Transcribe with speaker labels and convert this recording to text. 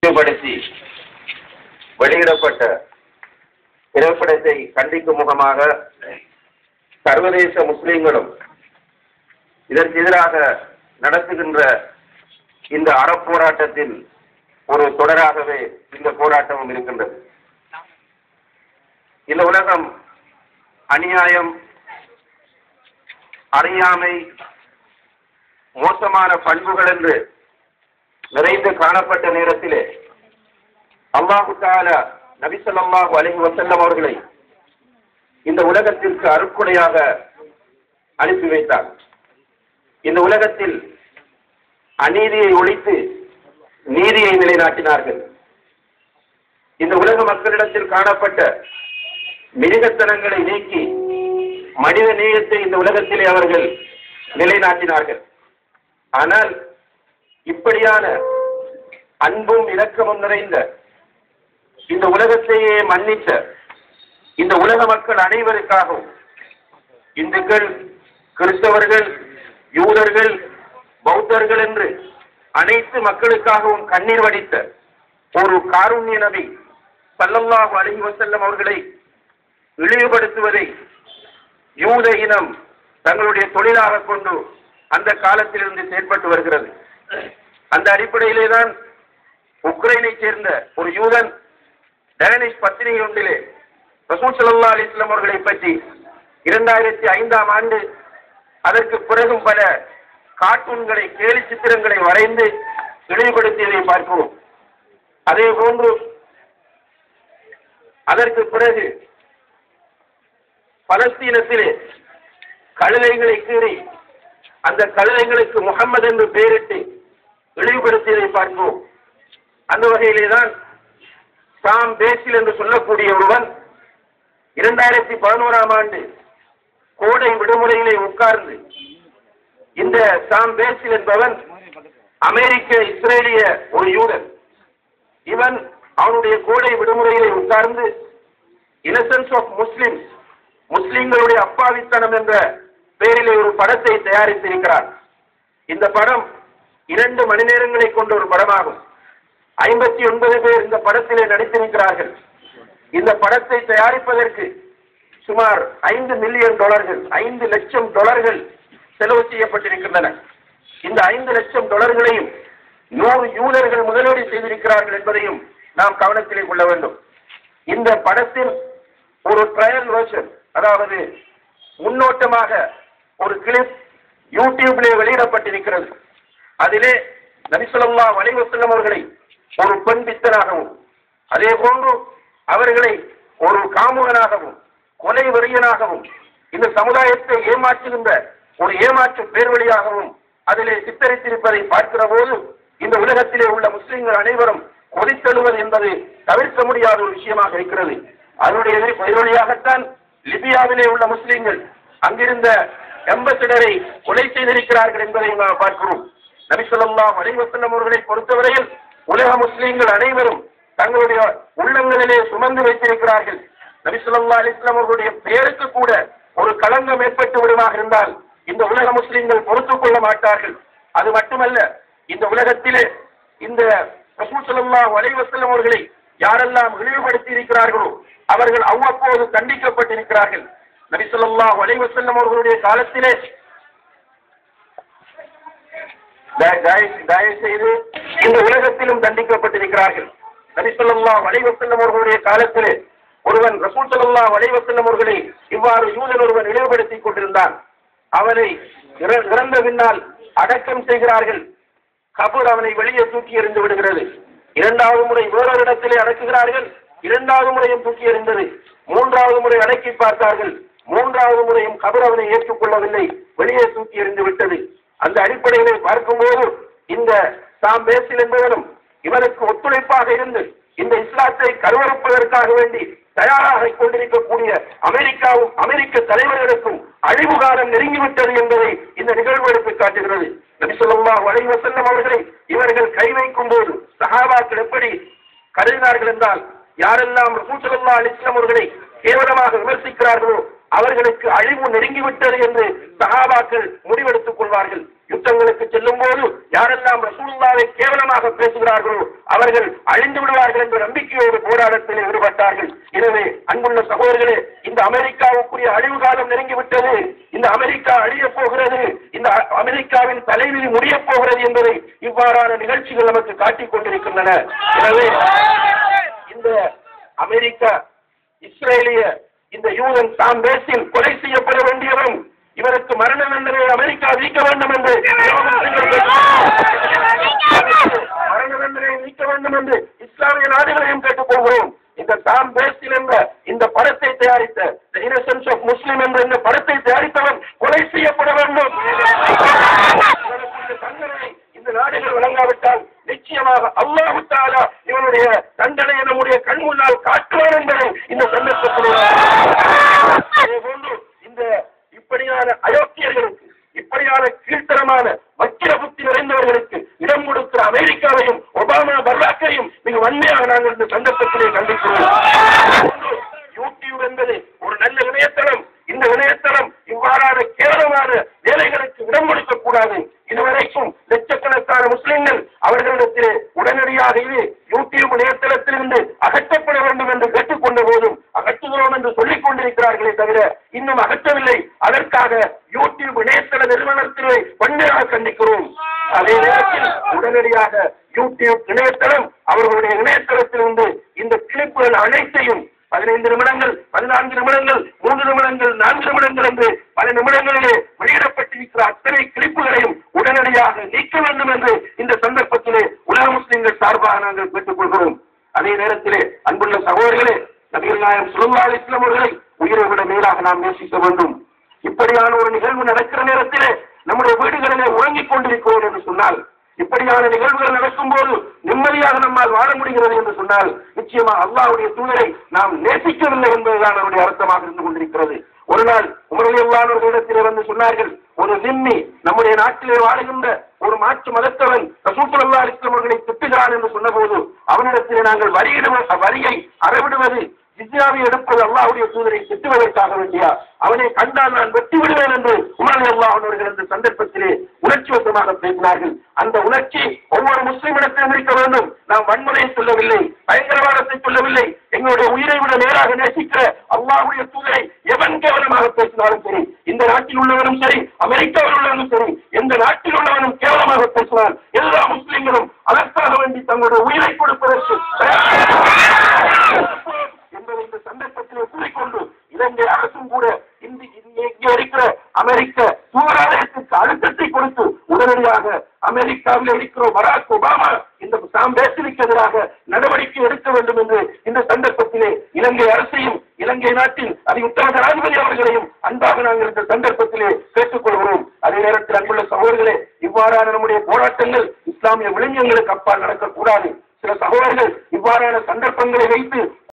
Speaker 1: தெளிவுபடுத்தி வெளியிடப்பட்ட திரைப்படத்தை கண்டிக்கும் முகமாக சர்வதேச முஸ்லிம்களும் இதற்கு எதிராக நடத்துகின்ற இந்த அறப்போராட்டத்தின் ஒரு தொடராகவே இந்த போராட்டமும் இருக்கின்றது இந்த உலகம் அநியாயம் அறியாமை மோசமான பண்புகள் என்று நிறைந்து காணப்பட்ட நேரத்திலே அல்லாஹு தாலா நபி ஸல்லல்லாஹு அலைஹி வஸல்லம் அவர்களை இந்த உலகத்திற்கு அருட்கொடையாக அனுப்பி வைத்தார் இந்த உலகத்தில் அநீதியை ஒழித்து நீதியை நிலைநாட்டினார்கள் இந்த உலக மக்களிடத்தில் காணப்பட்ட மிருகத்தனங்களை நீக்கி மனித நேயத்தை இந்த உலகத்திலே அவர்கள் நிலைநாட்டினார்கள் ஆனால் இப்படியான அன்பும் இரக்கமும் நிறைந்த இந்த உலகத்தையே மன்னித்த இந்த உலக மக்கள் அனைவருக்காகவும் இந்துக்கள் கிறிஸ்தவர்கள் யூதர்கள் பௌத்தர்கள் என்று அனைத்து மக்களுக்காகவும் கண்ணீர் வடித்த ஒரு காருண்ய நபி சல்லல்லாஹு அலைஹி வஸல்லம் அவர்களை இழிவுபடுத்துவதை யூத இனம் தங்களுடைய தொழிலாக கொண்டு அந்த காலத்திலிருந்து செயற்பட்டு வருகிறது அந்த அடிப்படையிலே தான் உக்ரைனை சேர்ந்த ஒரு யூதன் டேனிஷ் பத்திரிகை ஒன்றிலே ரசூல் சல்லா அலிஸ்லாம் அவர்களை பற்றி இரண்டாயிரத்தி ஐந்தாம் ஆண்டு அதற்கு பிறகும் பல கார்ட்டூன்களை கேலி சித்திரங்களை வரைந்து இழிவுபடுத்தியதை பார்க்கிறோம் அதே போன்று அதற்கு பிறகு பலஸ்தீனத்திலே கழுதைகளை கீறி அந்த கழுதைகளுக்கு முகம்மது என்று பெயரிட்டு இழிவுபடுத்தியதை பார்க்கிறோம் அந்த வகையிலே தான் சாம் பேசில் என்று சொல்லக்கூடிய ஒருவன் இரண்டாயிரத்தி பதினோராம் ஆண்டு கோடை விடுமுறையிலே உட்கார்ந்து இந்த சாம் பேசில் என்பவன் அமெரிக்க இஸ்ரேலிய ஒரு யூதன் இவன் அவனுடைய கோடை விடுமுறையிலே உட்கார்ந்து இன்னசென்ஸ் ஆஃப் முஸ்லிம்ஸ் முஸ்லிம்களுடைய அப்பாவித்தனம் என்ற பெயரிலே ஒரு படத்தை தயாரித்திருக்கிறார் இந்த படம் இரண்டு மணி நேரங்களை கொண்ட ஒரு படமாகும் ஐம்பத்தி ஒன்பது பேர் இந்த படத்திலே நடித்திருக்கிறார்கள் இந்த படத்தை தயாரிப்பதற்கு சுமார் ஐந்து மில்லியன் டாலர்கள் ஐந்து லட்சம் டாலர்கள் செலவு செய்யப்பட்டிருக்கின்றன இந்த ஐந்து லட்சம் டாலர்களையும் நூறு யூதர்கள் முதலீடு செய்திருக்கிறார்கள் என்பதையும் நாம் கவனத்திலே கொள்ள வேண்டும் இந்த படத்தில் ஒரு ட்ரையல் வெர்ஷன் அதாவது முன்னோட்டமாக ஒரு கிளிப் யூடியூபிலே வெளியிடப்பட்டிருக்கிறது அதிலே நபிசுல்லா வலைவசல்லம் அவர்களை ஒரு பெண் பித்தனாகவும் அதே போன்று அவர்களை ஒரு காமுகனாகவும் கொலை வெறியனாகவும் இந்த சமுதாயத்தை ஏமாற்றுகின்ற ஒரு ஏமாற்று பேர்வழியாகவும் அதிலே சித்தரித்திருப்பதை பார்க்கிற போது இந்த உலகத்திலே உள்ள முஸ்லிம்கள் அனைவரும் கொதித்தெழுவது என்பது தவிர்க்க முடியாத ஒரு விஷயமாக இருக்கிறது அதனுடைய எதிர்வழியாகத்தான் லிபியாவிலே உள்ள முஸ்லிம்கள் அங்கிருந்த எம்பசிடரை கொலை செய்திருக்கிறார்கள் என்பதை நாம் பார்க்கிறோம் நபிசல்லா அலைவசல்லம் அவர்களை பொறுத்தவரையில் உலக முஸ்லிம்கள் அனைவரும் தங்களுடைய உள்ளங்களிலே சுமந்து வைத்திருக்கிறார்கள் நபிசுல்லா அலிஸ்லாம் அவர்களுடைய பெயருக்கு கூட ஒரு களங்கம் ஏற்பட்டு விடுமாக இருந்தால் இந்த உலக முஸ்லிம்கள் பொறுத்துக் கொள்ள மாட்டார்கள் அது மட்டுமல்ல இந்த உலகத்திலே இந்த ரசூல் ஸல்லல்லாஹு அலைஹி வஸல்லம் அவர்களை யாரெல்லாம் இழிவுபடுத்தி இருக்கிறார்களோ அவர்கள் அவ்வப்போது தண்டிக்கப்பட்டிருக்கிறார்கள் நபி ஸல்லல்லாஹு அலைஹி வஸல்லம் அவர்களுடைய காலத்திலே த- தயவு தயவு செய்து இந்த உலகத்திலும் தண்டிக்கப்பட்டிருக்கிறார்கள் நபி ஸல்லல்லாஹு அலைஹி வஸல்லம் அவர்களுடைய காலத்திலே ஒருவன் ரசூல் ஸல்லல்லாஹு அலைஹி வஸல்லம் அவர்களை இவ்வாறு யூதன் ஒருவன் இழிவுபடுத்திக் கொண்டிருந்தான் அவனை இற- இறந்த பின்னால் அடக்கம் செய்கிறார்கள் கபூர் அவனை வெளியே தூக்கி எறிந்து விடுகிறது இரண்டாவது முறை வேறொரு இடத்திலே அடக்குகிறார்கள் இரண்டாவது முறையும் தூக்கி எறிந்தது மூன்றாவது முறை அடக்கி பார்த்தார்கள் மூன்றாவது முறையும் கபர் அவனை ஏற்றுக்கொள்ளவில்லை வெளியே தூக்கி எறிந்து விட்டது அந்த அடிப்படையிலே பார்க்கும்போது இந்த சாம் பேசில் என்பவனும் இவனுக்கு ஒத்துழைப்பாக இருந்து இந்த இஸ்லாத்தை கருவறுப்பதற்காக வேண்டி தயாராக கொண்டிருக்கக்கூடிய அமெரிக்காவும் அமெரிக்க தலைவர்களுக்கும் அழிவு காலம் நெருங்கிவிட்டது என்பதை இந்த நிகழ்வு எடுத்து காட்டுகிறது நபிசல்லா அலைஹி வஸல்லம் அவர்களை இவர்கள் கை வைக்கும் போது சஹாபாக்கள் எப்படி கருதினார்கள் என்றால் யாரெல்லாம் ரசூல் ஸல்லல்லாஹு அலைஹி வஸல்லம் அவர்களை கேவலமாக விமர்சிக்கிறார்களோ அவர்களுக்கு அழிவு நெருங்கிவிட்டது என்று சஹாபாக்கள் முடிவெடுத்துக் கொள்வார்கள் யுத்தங்களுக்கு செல்லும் போது யாரெல்லாம் ரசூலுல்லாவை கேவலமாக பேசுகிறார்களோ அவர்கள் அழிந்து விடுவார்கள் என்ற நம்பிக்கையோடு போராட்டத்தில் ஈடுபட்டார்கள் எனவே அன்புள்ள சகோதரர்களே இந்த அமெரிக்காவுக்குரிய அழிவு காலம் நெருங்கிவிட்டது இந்த அமெரிக்கா அழியப் போகிறது இந்த அ- அமெரிக்காவின் தலைவிதி முடியப் போகிறது என்பதை இவ்வாறான நிகழ்ச்சிகள் நமக்கு காட்டிக் கொண்டிருக்கின்றன எனவே இந்த அமெரிக்கா இஸ்ரேலிய இந்த யூதன் தாம் தேசில் கொலை செய்யப்பட வேண்டியவன் இவருக்கு மரண தண்டனை அமெரிக்கா நீக்க வேண்டும் என்று மரண தண்டனை நீக்க வேண்டும் என்று இஸ்லாமிய நாடுகளையும் கேட்டுக்கொள்கிறோம் இந்த தாம் பேசில் என்ற இந்த படத்தை தயாரித்த The Innocence of Muslim என்ற இந்த படத்தை தயாரித்தவன் கொலை செய்யப்பட வேண்டும் இவனுக்கு இந்த தண்டனை இந்த நாடுகள் வழங்காவிட்டால் நிச்சயமாக அல்லாஹு தாலா இவனுடைய தண்டனை நம்முடைய கண் முன்னால் காட்டுவான் என்பதை இந்த சந்தர்ப்பத்தில் அதேபோன்று இந்த இப்படியான அயோக்கியர்களுக்கு இப்படியான கீழ்த்தரமான வக்கிர புத்தி நிறைந்தவர்களுக்கு இடம் கொடுக்கிற அமெரிக்காவையும் ஒபாமா பர்ராக்கையும் மிக வன்மையாக நாங்கள் இந்த சந்தர்ப்பத்திலே கண்டிக்கிறோம் யூடியூப் என்பது ஒரு நல்ல இணையதளம் இந்த இணையதளம் இவ்வாறான கேவலமான வேலைகளுக்கு இடம் கொடுக்க கூடாது இதுவரைக்கும் லட்சக்கணக்கான முஸ்லிம்கள் அவர்களிடத்திலே உடனடியாக இது யூடியூப் இணையதளத்திலிருந்து அகற்றப்பட வேண்டும் என்று கேட்டுக்கொண்ட போதும் அகற்றுகிறோம் என்று சொல்லிக் கொண்டிருக்கிறார்களே தவிர இன்னும் அகற்றவில்லை அதற்காக யூடியூப் இணையதள நிறுவனத்திலே வன்மையாக கண்டிக்கிறோம் அதே நேரத்தில் உடனடியாக யூடியூப் இணையதளம் அவர்களுடைய இணையதளத்திலிருந்து இந்த கிளிப்புகள் அனைத்தையும் பதினைந்து நிமிடங்கள் பதினான்கு நிமிடங்கள் மூன்று நிமிடங்கள் நான்கு நிமிடங்கள் என்று பல நிமிடங்களிலே வெளியிடப்பட்டிருக்கிற அத்தனை கிளிப்புகளையும் உடனடியாக நீக்க வேண்டும் என்று இந்த சந்தர்ப்பத்திலே உலக முஸ்லிம்கள் சார்பாக நாங்கள் கேட்டுக் கொள்கிறோம் அதே நேரத்திலே அன்புள்ள சகோதரர்களே நபிகள் நாயம் சுல்லா இஸ்லாம் அவர்களை உயிரை விட மேலாக நாம் நேசிக்க வேண்டும் இப்படியான ஒரு நிகழ்வு நடக்கிற நேரத்திலே நம்முடைய வீடுகளிலே உறங்கிக் கொண்டிருக்கிறோம் என்று சொன்னால் இப்படியான நிகழ்வுகள் நடக்கும்போது நிம்மதியாக நம்மால் வாழ முடிகிறது என்று சொன்னால் நிச்சயமா அல்லாஹ்வுடைய தூதரை நாம் நேசிக்கவில்லை என்பதுதான் அவருடைய அர்த்தமாக இருந்து கொண்டிருக்கிறது ஒரு நாள் உமரலியல்லானவர்களிடத்திலே வந்து சொன்னார்கள் ஒரு நிம்மி நம்முடைய நாட்டிலே வாழுகின்ற ஒரு மாற்று மதத்தவன் ரசூசுல்லா அலிஸ்லாம் அவர்களை திட்டுகிறான் என்று சொன்னபோது அவனிடத்திலே நாங்கள் வரியிடுவ வரியை அறவிடுவது ஜிஸ்யாவை எடுப்பது அல்லாஹ்வுடைய தூதரை திட்டுவதற்காக வேண்டியா அவனை கண்டால் நான் வெட்டி விடுவேன் என்று உமர் அல்லாஹ் அவர்கள் அந்த சந்தர்ப்பத்திலே உணர்ச்சி வசமாக பேசினார்கள் அந்த உணர்ச்சி ஒவ்வொரு முஸ்லிமிடத்திலும் இருக்க வேண்டும் நாம் வன்முறையை சொல்லவில்லை பயங்கரவாதத்தை சொல்லவில்லை எங்களுடைய உயிரை விட நேராக நேசிக்கிற அல்லாஹ்வுடைய தூதரை எவன் கேவலமாக பேசினாலும் சரி இந்த நாட்டில் உள்ளவனும் சரி அமெரிக்காவில் உள்ளவனும் சரி எந்த நாட்டில் உள்ளவனும் கேவலமாக பேசினால் எல்லா முஸ்லிம்களும் அதற்காக வேண்டி தங்களுடைய உயிரை கொடுப்பதற்கு என்பதை இந்த சந்தர்ப்பத்திலே கூறிக்கொண்டு இலங்கை அரசும் கூட இந்த இங்கே இங்கே இருக்கிற அமெரிக்க தூதராலயத்திற்கு அழுத்தத்தை கொடுத்து உடனடியாக அமெரிக்காவில் இருக்கிற பராக் ஒபாமா இந்த சாம் பேசிற்கு எதிராக நடவடிக்கை எடுக்க வேண்டும் என்று இந்த சந்தர்ப்பத்திலே இலங்கை அரசையும் இலங்கை நாட்டின் அது உத்தர ஜனாதிபதி அவர்களையும் அன்பாக நாங்கள் இந்த சந்தர்ப்பத்திலே கேட்டுக்கொள்கிறோம் அதே நேரத்தில் அன்புள்ள சகோதரர்களே இவ்வாறான நம்முடைய போராட்டங்கள் இஸ்லாமிய விழுங்கியங்களுக்கு அப்பால் நடக்கக்கூடாது சில சகோதரர்கள் இவ்வாறான சந்தர்ப்பங்களை வைத்து